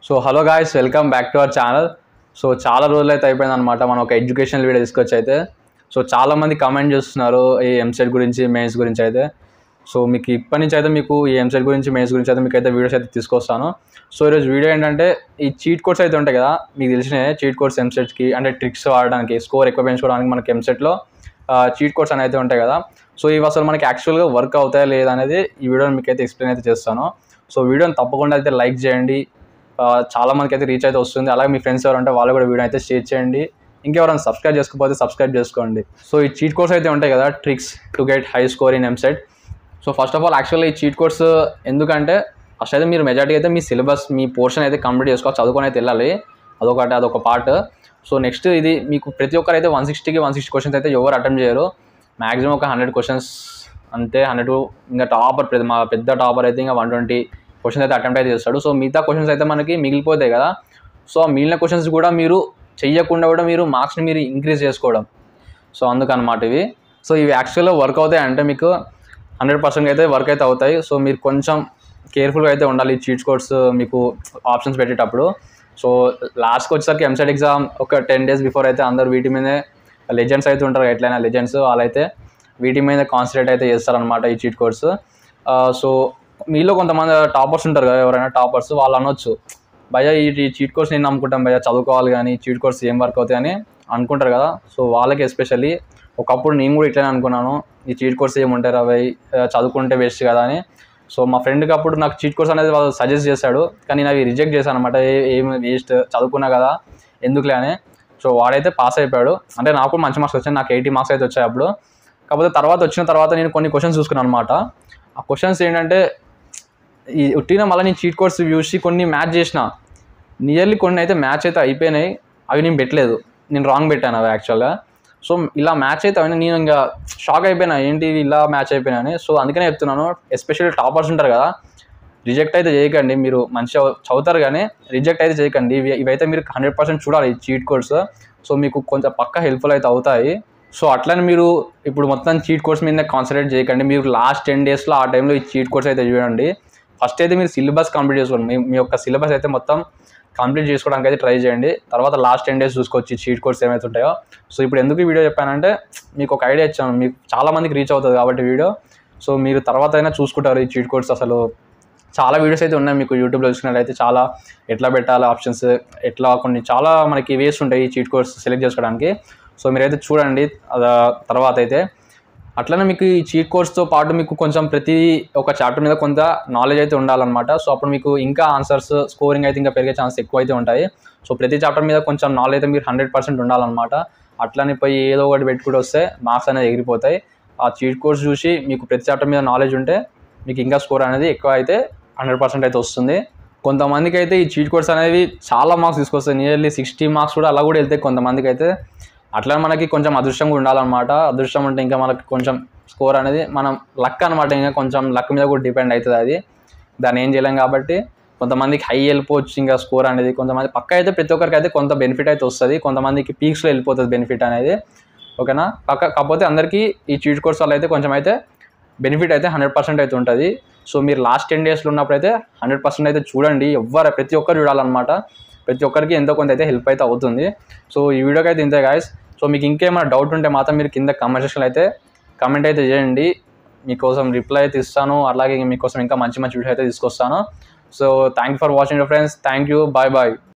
so hello guys welcome back to our channel so చాలా రోజులు అయితే అయిపోయింది అనమాట మనం ఒక ఎడ్యుకేషనల్ వీడియో తీసుకొచ్చి అయితే సో చాలా మంది కమెంట్ చేస్తున్నారు ఈ ఎంసెట్ గురించి మెయిన్స్ గురించి అయితే సో మీకు ఇప్పటి నుంచి అయితే మీకు ఈ ఎంసెట్ గురించి మెయిన్స్ గురించి అయితే మీకు అయితే వీడియోస్ అయితే తీసుకొస్తాను సో ఈరోజు వీడియో ఏంటంటే ఈ చీట్ కోడ్స్ అయితే ఉంటాయి కదా మీకు తెలిసిన చీట్ కోడ్స్ ఎంసెట్కి అంటే ట్రిక్స్ వాడడానికి స్కోర్ ఎక్కువ పెంచుకోవడానికి మనకి ఎంసెట్లో చీట్ కోడ్స్ అని అయితే ఉంటాయి కదా సో ఇవి అసలు మనకి యాక్చువల్గా వర్క్ అవుతాయా లేదా అనేది ఈ వీడియోని మీకు అయితే ఎక్స్ప్లెయిన్ అయితే చేస్తాను సో వీడియోని తప్పకుండా అయితే లైక్ చేయండి ఆ, చాలా మందికి అయితే రీచ్ అయితే వస్తుంది అలాగే మీ ఫ్రెండ్స్ ఎవరు ఉంటే వాళ్ళు కూడా వీడియో అయితే షేర్ చేయండి ఇంకెవరైనా సబ్స్క్రైబ్ చేసుకోకపోతే సబ్స్క్రైబ్ చేసుకోండి సో ఈ చీట్ కోర్స్ అయితే ఉంటాయి కదా tricks to get high score in EAMCET so first of all actually ఈ చీట్ కోర్స్ ఎందుకంటే ఫస్ట్ అయితే మీరు మెజారిటీ అయితే మీ సిలబస్ మీ పోర్షన్ అయితే కంప్లీట్ చేసుకోవాలి చదువుకొని అయితే వెళ్ళాలి అదొకటి అదొక పార్ట్ సో నెక్స్ట్ ఇది మీకు ప్రతి ఒక్కరు అయితే వన్ సిక్స్టీకి వన్ సిక్స్టీ క్వశ్చన్స్ అయితే ఎవరు అటెంప్ట్ చేయరు మ్యాక్సిమం ఒక హండ్రెడ్ క్వశ్చన్స్ అంతే హండ్రెడ్ ఇంకా టాపర్ పెద్ద మా పెద్ద టాపర్ అయితే ఇంకా వన్ ట్వంటీ క్వశ్చన్స్ అయితే అటెంప్ట్ అయితే చేస్తాడు సో మిగతా క్వశ్చన్స్ అయితే మనకి మిగిలిపోతాయి కదా సో ఆ మిగిలిన క్వశ్చన్స్ కూడా మీరు చెయ్యకుండా కూడా మీరు మార్క్స్ని మీరు ఇంక్రీజ్ చేసుకోవడం సో అందుకనమాట ఇవి సో ఇవి యాక్చువల్గా వర్క్ అవుతాయి అంటే మీకు హండ్రెడ్ పర్సెంట్ అయితే వర్క్ అయితే అవుతాయి సో మీరు కొంచెం కేర్ఫుల్గా అయితే ఉండాలి చీట్ కోడ్స్ మీకు ఆప్షన్స్ పెట్టేటప్పుడు సో లాస్ట్కి వచ్చేసరికి ఎంసెట్ ఎగ్జామ్ ఒక టెన్ డేస్ బిఫోర్ అయితే అందరు వీటి మీదే లెజెండ్స్ అయితే ఉంటారు ఎట్లయినా లెజెండ్స్ వాళ్ళైతే వీటి మీద కాన్సన్ట్రేట్ అయితే చేస్తారనమాట ఈ చీట్ కోడ్స్ సో మీలో కొంతమంది టాపర్స్ ఉంటారు కదా ఎవరైనా టాపర్స్ వాళ్ళు అనొచ్చు భయ ఈ చీట్ కోర్స్ నేను నమ్ముకుంటాం భయ చదువుకోవాలి కానీ చీట్ కోర్స్ ఏం వర్క్ అవుతాయి అని అనుకుంటారు కదా సో వాళ్ళకి ఎస్పెషల్లీ ఒకప్పుడు నేను కూడా ఇట్లనే అనుకున్నాను ఈ చీట్ కోర్స్ ఏముంటారు అవి ఆ, చదువుకుంటే వేస్ట్ కదా అని సో మా ఫ్రెండ్కి అప్పుడు నాకు చీట్ కోర్స్ అనేది వాళ్ళు సజెస్ట్ చేశాడు కానీ నేను అవి రిజెక్ట్ చేశాను అనమాట ఏం వేస్ట్ చదువుకున్నా కదా ఎందుకులే అని సో వాడైతే పాస్ అయిపోయాడు అంటే నాకు కూడా మంచి మార్క్స్ వచ్చాయి నాకు ఎయిటీ మార్క్స్ అయితే వచ్చాయి అప్పుడు కాకపోతే తర్వాత వచ్చిన తర్వాత నేను కొన్ని క్వశ్చన్స్ చూసుకున్నాను అనమాట ఆ క్వశ్చన్స్ ఏంటంటే ఈ ఉట్టిన మళ్ళీ నేను చీట్ కోడ్స్ చూసి కొన్ని మ్యాచ్ చేసిన నియర్లీ కొన్ని అయితే మ్యాచ్ అయితే అయిపోయినాయి అవి నేను పెట్టలేదు నేను రాంగ్ పెట్టాను అవి యాక్చువల్గా సో ఇలా మ్యాచ్ అయితే అయినా నేను ఇంకా షాక్ అయిపోయినా ఏంటి ఇవి ఇలా మ్యాచ్ అయిపోయినా అని సో అందుకనే చెప్తున్నాను ఎస్పెషల్లీ టాపర్స్ ఉంటారు కదా రిజెక్ట్ అయితే చేయకండి మీరు మంచిగా చదువుతారు కానీ రిజెక్ట్ అయితే చేయకండి ఇవి ఇవైతే మీరు హండ్రెడ్ పర్సెంట్ చూడాలి ఈ చీట్ కోడ్స్ సో మీకు కొంచెం పక్క హెల్ప్ఫుల్ అయితే అవుతాయి సో అట్లనే మీరు ఇప్పుడు మొత్తం చీట్ కోర్స్ మీద కాన్సన్ట్రేట్ చేయకండి మీరు లాస్ట్ టెన్ డేస్లో ఆ టైంలో ఈ చీట్ కోర్స్ అయితే చూడండి ఫస్ట్ అయితే మీరు సిలబస్ కంప్లీట్ చేసుకోండి మీ మీ యొక్క సిలబస్ అయితే మొత్తం కంప్లీట్ చేసుకోవడానికి అయితే ట్రై చేయండి తర్వాత లాస్ట్ టెన్ డేస్ చూసుకోవచ్చు ఈ చీట్ కోర్స్ ఏమైతే ఉంటాయో సో ఇప్పుడు ఎందుకు ఈ వీడియో చెప్పానంటే మీకు ఒక ఐడియా ఇచ్చాను మీకు చాలా మందికి రీచ్ అవుతుంది కాబట్టి వీడియో సో మీరు తర్వాత అయినా చూసుకుంటారు ఈ చీట్ కోర్స్ అసలు చాలా వీడియోస్ అయితే ఉన్నాయి మీకు యూట్యూబ్లో చూసుకున్నట్లయితే చాలా ఎట్లా పెట్టాలి ఆప్షన్స్ ఎట్లా కొన్ని చాలా మనకి వేస్ట్ ఉంటాయి ఈ చీట్ కోర్స్ సెలెక్ట్ చేసుకోవడానికి సో మీరైతే చూడండి అదా తర్వాత అయితే అట్లనే మీకు ఈ చీట్ కోర్స్తో పాటు మీకు కొంచెం ప్రతి ఒక చాప్టర్ మీద కొంత నాలెడ్జ్ అయితే ఉండాలన్నమాట సో అప్పుడు మీకు ఇంకా ఆన్సర్స్ స్కోరింగ్ అయితే ఇంకా పెరిగే ఛాన్స్ ఎక్కువ అయితే ఉంటాయి సో ప్రతి చాప్టర్ మీద కొంచెం నాలెడ్జ్ అయితే మీరు హండ్రెడ్ పర్సెంట్ ఉండాలన్నమాట అట్లని పోయి ఏదో ఒకటి పెట్టుకుంటూ వస్తే మార్క్స్ అనేది ఎగిరిపోతాయి ఆ చీట్ కోర్స్ చూసి మీకు ప్రతి చాప్టర్ మీద నాలెడ్జ్ ఉంటే మీకు ఇంకా స్కోర్ అనేది ఎక్కువ అయితే హండ్రెడ్ పర్సెంట్ అయితే వస్తుంది కొంతమందికి అయితే ఈ చీట్ కోర్స్ అనేవి చాలా మార్క్స్ తీసుకొస్తాయి నియర్లీ సిక్స్టీ మార్క్స్ కూడా అలా కూడా వెళ్తాయి కొంతమందికి అయితే అట్లా మనకి కొంచెం అదృష్టం కూడా ఉండాలన్నమాట అదృష్టం అంటే ఇంకా మనకి కొంచెం స్కోర్ అనేది మనం లక్ అనమాట ఇంకా కొంచెం లక్ మీద కూడా డిపెండ్ అవుతుంది అది దాన్ని ఏం చేయలేం కాబట్టి కొంతమందికి హై వెళ్ళిపోవచ్చు ఇంకా స్కోర్ అనేది కొంతమంది పక్క అయితే ప్రతి ఒక్కరికి అయితే కొంత బెనిఫిట్ అయితే వస్తుంది కొంతమందికి పీక్స్లో వెళ్ళిపోతుంది బెనిఫిట్ అనేది ఓకేనా పక్క కాకపోతే అందరికీ ఈ చీట్ కోర్స్ వల్ల అయితే కొంచెం అయితే బెనిఫిట్ అయితే హండ్రెడ్ పర్సెంట్ అయితే ఉంటుంది సో మీరు లాస్ట్ టెన్ డేస్లో ఉన్నప్పుడు అయితే హండ్రెడ్ పర్సెంట్ అయితే చూడండి ఎవ్వరు ప్రతి ఒక్కరు చూడాలన్నమాట ప్రతి ఒక్కరికి ఎంతో కొంత అయితే హెల్ప్ అయితే అవుతుంది సో ఈ వీడియోకి అయితే ఇంతే గాయస్ సో మీకు ఇంకేమైనా డౌట్ ఉంటే మాత్రం మీరు కింద కామెంట్ సెక్షన్లో అయితే కామెంట్ అయితే చేయండి మీకోసం రిప్లై అయితే ఇస్తాను అలాగే మీకోసం ఇంకా మంచి మంచి వీడియో అయితే తీసుకొస్తాను so thank you for watching friends thank you bye bye